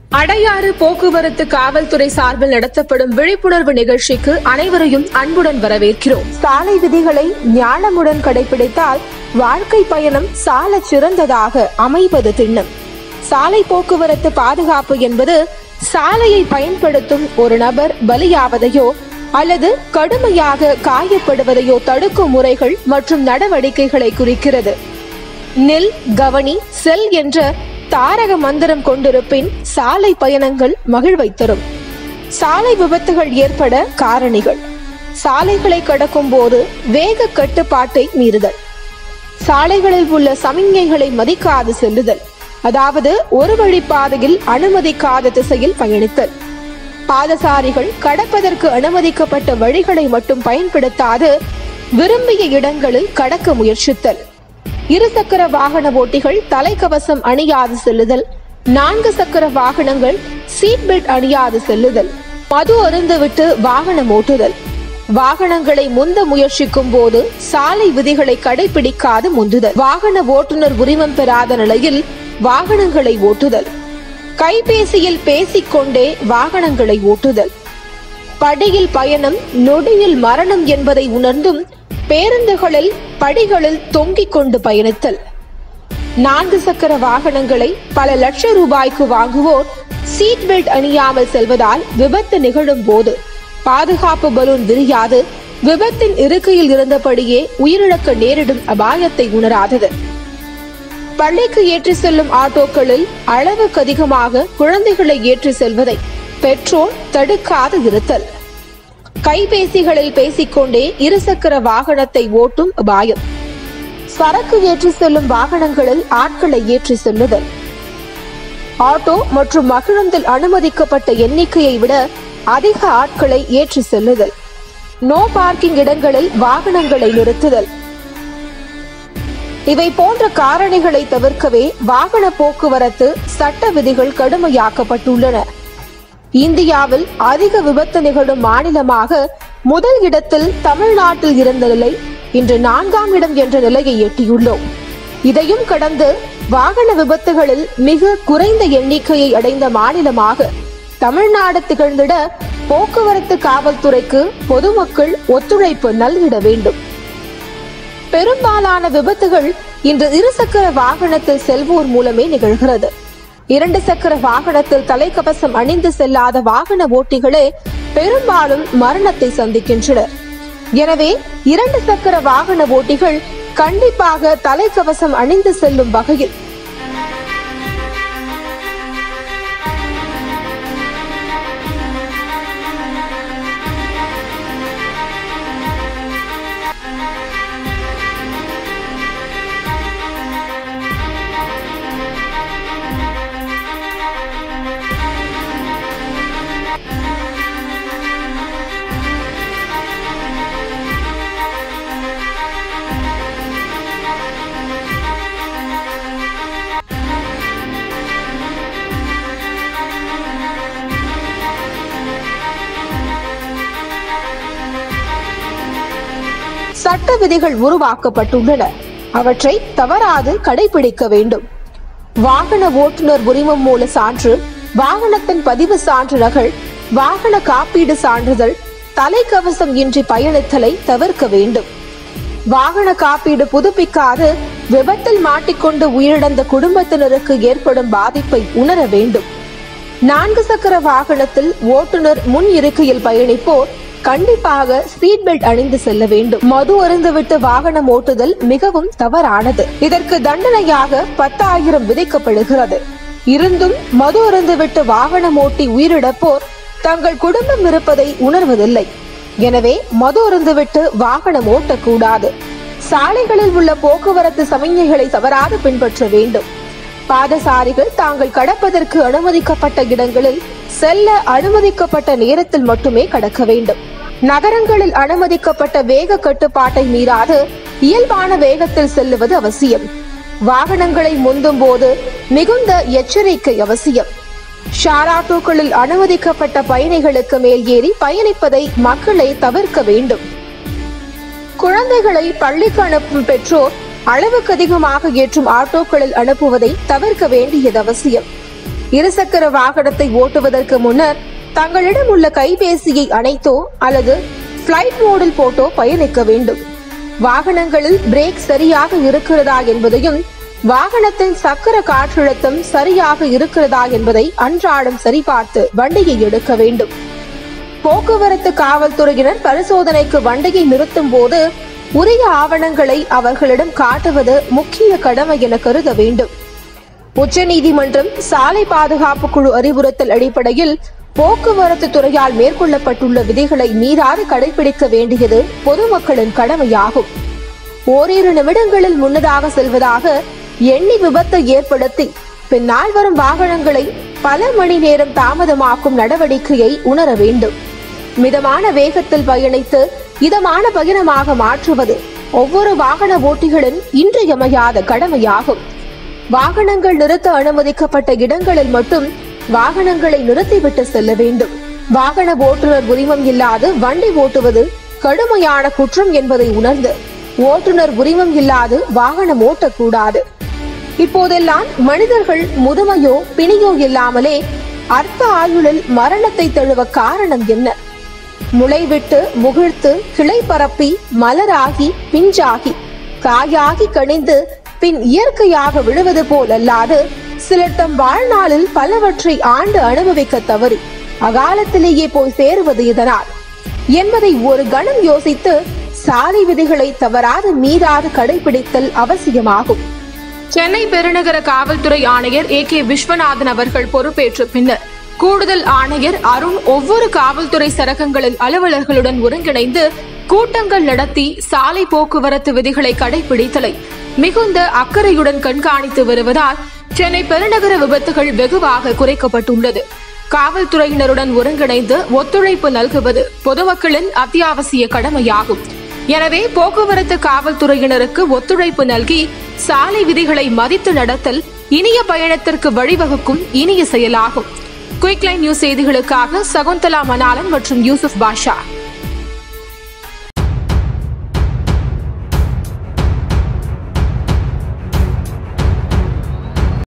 அடையாறு போக்குவரத்து காவல்துறை சார்பில் நடத்தப்படும் விழிப்புணர்வு நிகழ்ச்சிக்கு அனைவரையும் அன்புடன் வரவேற்கிறோம் சாலை விதிகளை ஞானமுடன் கடைபிடித்தால் வாழ்க்கை பயணம் சால சிறந்ததாக அமைவது திண்ணம் சாலை போக்குவரத்து பாதுகாப்பு என்பது சாலையை பயன்படுத்தும் ஒரு நபர் பலியாவதையோ அல்லது கடுமையாக காயப்படுவதையோ தடுக்கும் முறைகள் மற்றும் நடவடிக்கைகளை குறிக்கிறது நில் கவனி செல் என்ற தாரக மந்திரம் கொண்டிருப்பின் சாலை பயணங்கள் மகிழ்வை தரும் சாலை விபத்துகள் ஏற்பட காரணிகள் சாலைகளை கடக்கும் போது வேக கட்டுப்பாட்டை மீறுதல் சாலைகளில் உள்ள சமிஞ்ஞைகளை மதிக்காது செல்லுதல் அதாவது ஒரு வழி பாதையில் அனுமதிக்காத திசையில் பயணித்தல் பாதசாரிகள் கடப்பதற்கு அனுமதிக்கப்பட்ட வழிகளை மட்டும் பயன்படுத்தாது விரும்பிய இடங்களில் கடக்க முயற்சித்தல் இருசக்கர வாகன ஓட்டிகள் தலைக்கவசம் அணியாது செல்லுதல் நான்கு சக்கர வாகனங்கள் சீட் பெல்ட் அணியாது செல்லுதல் மது அருந்துவிட்டு வாகனம் ஓட்டுதல் வாகனங்களை முந்த முயற்சிக்கும் போது சாலை விதிகளை கடைபிடிக்காது முந்துதல் வாகன ஓட்டுநர் உரிமம் பெறாத நிலையில் வாகனங்களை ஓட்டுதல் கைபேசியில் பேசிக்கொண்டே வாகனங்களை ஓட்டுதல் படியில் பயணம் நொடியில் மரணம் என்பதை உணர்ந்தும் பேருந்துகளில் படிகளில் தொங்கிக் கொண்டு பயணித்தல் நான்கு சக்கர வாகனங்களை பல லட்சம் ரூபாய்க்கு வாங்குவோர் சீட் பெல்ட் அணியாமல் செல்வதால் விபத்து நிகழும் போது பாதுகாப்பு பலூன் விரியாது விபத்தின் இருக்கையில் இருந்தபடியே உயிரிழக்க நேரிடும் அபாயத்தை உணராதது பள்ளிக்கு ஏற்றி செல்லும் ஆட்டோக்களில் அளவுக்கு அதிகமாக குழந்தைகளை ஏற்றி செல்வதை பெற்றோர் தடுக்காது இருத்தல் கைபேசிகளில் பேசிக்கொண்டே இருசக்கர வாகனத்தை ஓட்டும் அபாயம் சரக்கு ஏற்றி செல்லும் வாகனங்களில் ஆட்களை ஏற்றி செல்லுதல் ஆட்டோ மற்றும் மகிழுந்தில் அனுமதிக்கப்பட்ட எண்ணிக்கையை விட அதிக ஆட்களை ஏற்றி செல்லுதல் நோ பார்க்கிங் இடங்களில் வாகனங்களை நிறுத்துதல் இவை போன்ற காரணிகளை தவிர்க்கவே வாகன போக்குவரத்து சட்ட விதிகள் கடுமையாக்கப்பட்டுள்ளன இந்தியாவில் அதிக விபத்து நிகழும் மாநிலமாக முதல் இடத்தில் தமிழ்நாட்டில் இருந்த நிலை இன்று நான்காம் இடம் என்ற நிலையை எட்டியுள்ளோம் இதையும் கடந்து வாகன விபத்துகளில் மிக குறைந்த எண்ணிக்கையை அடைந்த மாநிலமாக தமிழ்நாடு திகழ்ந்திட போக்குவரத்து காவல்துறைக்கு பொதுமக்கள் ஒத்துழைப்பு நல்கிட வேண்டும் பெரும்பாலான விபத்துகள் இன்று இருசக்கர வாகனத்தில் செல்வோர் மூலமே நிகழ்கிறது இரண்டு சக்கர வாகனத்தில் தலைக்கவசம் அணிந்து செல்லாத வாகன ஓட்டிகளே பெரும்பாலும் மரணத்தை சந்திக்கின்றனர் எனவே இரண்டு சக்கர வாகன ஓட்டிகள் கண்டிப்பாக தலைக்கவசம் அணிந்து செல்லும் வகையில் சட்ட விதிகள் உருவாக்கப்பட்டுள்ளன அவற்றை தவறாது கடைபிடிக்க வேண்டும் வாகன ஓட்டுநர் உரிமம் மூல சான்று வாகனத்தின் பதிவு சான்றிதழ்கள் வாகன காப்பீடு சான்றிதழ் தலைக்கவசம் இன்றி பயணித்தலை தவிர்க்க வேண்டும் வாகன காப்பீடு புதுப்பிக்காது விபத்தில் மாட்டிக்கொண்டு உயிரிழந்த குடும்பத்தினருக்கு ஏற்படும் பாதிப்பை உணர வேண்டும் நான்கு சக்கர வாகனத்தில் ஓட்டுநர் முன் இருக்கையில் பயணிப்போர் கண்டிப்பாக சீட் பெல்ட் அணிந்து செல்ல வேண்டும் மது அருந்துவிட்டு வாகனம் ஓட்டுதல் மிகவும் தவறானது இதற்கு தண்டனையாக பத்தாயிரம் விதிக்கப்படுகிறது இருந்தும் மது அருந்துவிட்டு வாகனம் ஓட்டி உயிரிழப்போர் தங்கள் குடும்பம் இருப்பதை உணர்வதில்லை எனவே மது அருந்துவிட்டு வாகனம் ஓட்டக்கூடாது சாலைகளில் உள்ள போக்குவரத்து சமிஞ்ஞைகளை தவறாது பின்பற்ற வேண்டும் பாதசாரிகள் தாங்கள் கடப்பதற்கு அனுமதிக்கப்பட்ட இடங்களில் செல்ல அனுமதிக்கப்பட்ட நேரத்தில் மட்டுமே கடக்க வேண்டும் நகரங்களில் அனுமதிக்கப்பட்ட வேக கட்டுப்பாட்டை மீறாது இயல்பான வேகத்தில் செல்லுவது அவசியம் வாகனங்களை முந்தும் போது மிகுந்த எச்சரிக்கை அவசியம் ஷேர் ஆட்டோக்களில் அனுமதிக்கப்பட்ட பயணிகளுக்கு மேல் ஏறி பயணிப்பதை மக்களை தவிர்க்க வேண்டும் குழந்தைகளை பள்ளிக்கு அனுப்பும் பெற்றோர் அளவுக்கு அதிகமாக ஏற்றும் ஆட்டோக்களில் அனுப்புவதை தவிர்க்க வேண்டியது அவசியம் இருசக்கர வாகனத்தை ஓட்டுவதற்கு முன்னர் தங்களிடம் உள்ள கைபேசியை அணைத்தோ அல்லது பிளைட் மோடில் போட்டோ பயணிக்க வேண்டும் வாகனங்களில் பிரேக் சரியாக இருக்கிறதா என்பதையும் வாகனத்தின் சக்கர காற்றழுத்தம் சரியாக இருக்கிறதா என்பதை அன்றாடம் சரிபார்த்து வண்டியை எடுக்க வேண்டும் போக்குவரத்து காவல்துறையினர் பரிசோதனைக்கு வண்டியை நிறுத்தும் போது உரிய ஆவணங்களை அவர்களிடம் காட்டுவது முக்கிய கடமை என கருத வேண்டும் உச்சநீதிமன்றம் சாலை பாதுகாப்பு குழு அறிவுறுத்தல் அடிப்படையில் போக்குவரத்து துறையால் மேற்கொள்ளப்பட்டுள்ள விதிகளை மீறாது கடைபிடிக்க வேண்டியது பொதுமக்களின் கடமையாகும் ஓரிரு நிமிடங்களில் முன்னதாக செல்வதாக எண்ணி விபத்தை ஏற்படுத்தி பின்னால் வரும் வாகனங்களை பல மணி நேரம் தாமதமாக்கும் நடவடிக்கையை உணர வேண்டும் மிதமான வேகத்தில் பயணித்து இதமான பயணமாக மாற்றுவது ஒவ்வொரு வாகன ஓட்டிகளின் இன்றியமையாத கடமையாகும் வாகனங்கள் நிறுத்த அனுமதிக்கப்பட்ட இடங்களில் மட்டும் வாகனங்களை நிறுத்திவிட்டு செல்ல வேண்டும் வாகன ஓட்டுநர் உரிமம் இல்லாது வண்டி ஓட்டுவது கடுமையான குற்றம் என்பதை உணர்ந்து ஓட்டுநர் உரிமம் இல்லாது வாகனம் ஓட்டக்கூடாது இப்போதெல்லாம் மனிதர்கள் முதுமையோ பிணியோ இல்லாமலே அற்ப ஆயுளில் மரணத்தை தழுவ காரணம் என்ன முளைவிட்டு முகிழ்த்து கிளை பரப்பி மலராகி பிஞ்சாகி காயாகி கணிந்து பின் இயற்கையாக விழுவது போல் அல்லாது சிலர் தம் வாழ்நாளில் பலவற்றை ஆண்டு அனுபவிக்க தவறி அகாலத்திலேயே போய் சேருவது இதனால் என்பதை ஒரு கணம் யோசித்து சாலை விதிகளை தவறாது மீறாது கடைபிடித்தல் அவசியமாகும் சென்னை பெருநகர காவல்துறை ஆணையர் ஏ கே விஸ்வநாதன் அவர்கள் பொறுப்பேற்ற பின்னர் கூடுதல் ஆணையர் அருண் ஒவ்வொரு காவல்துறை சரகங்களின் அலுவலர்களுடன் ஒருங்கிணைந்து கூட்டங்கள் நடத்தி சாலை போக்குவரத்து விதிகளை கடைபிடித்தலை மிகுந்த அக்கறையுடன் கண்காணித்து வருவதால் சென்னை பெருநகர விபத்துகள் வெகுவாக குறைக்கப்பட்டுள்ளது காவல்துறையினருடன் ஒருங்கிணைந்து ஒத்துழைப்பு நல்குவது பொதுமக்களின் அத்தியாவசிய கடமையாகும் எனவே போக்குவரத்து காவல்துறையினருக்கு ஒத்துழைப்பு நல்கி சாலை விதிகளை மதித்து நடத்தல் இனிய பயணத்திற்கு வழிவகுக்கும் இனிய செயலாகும் குயிக்லைன் நியூஸ் செய்திகளுக்காக சகுந்தலா மணாலன் மற்றும் யூசுப் பாஷா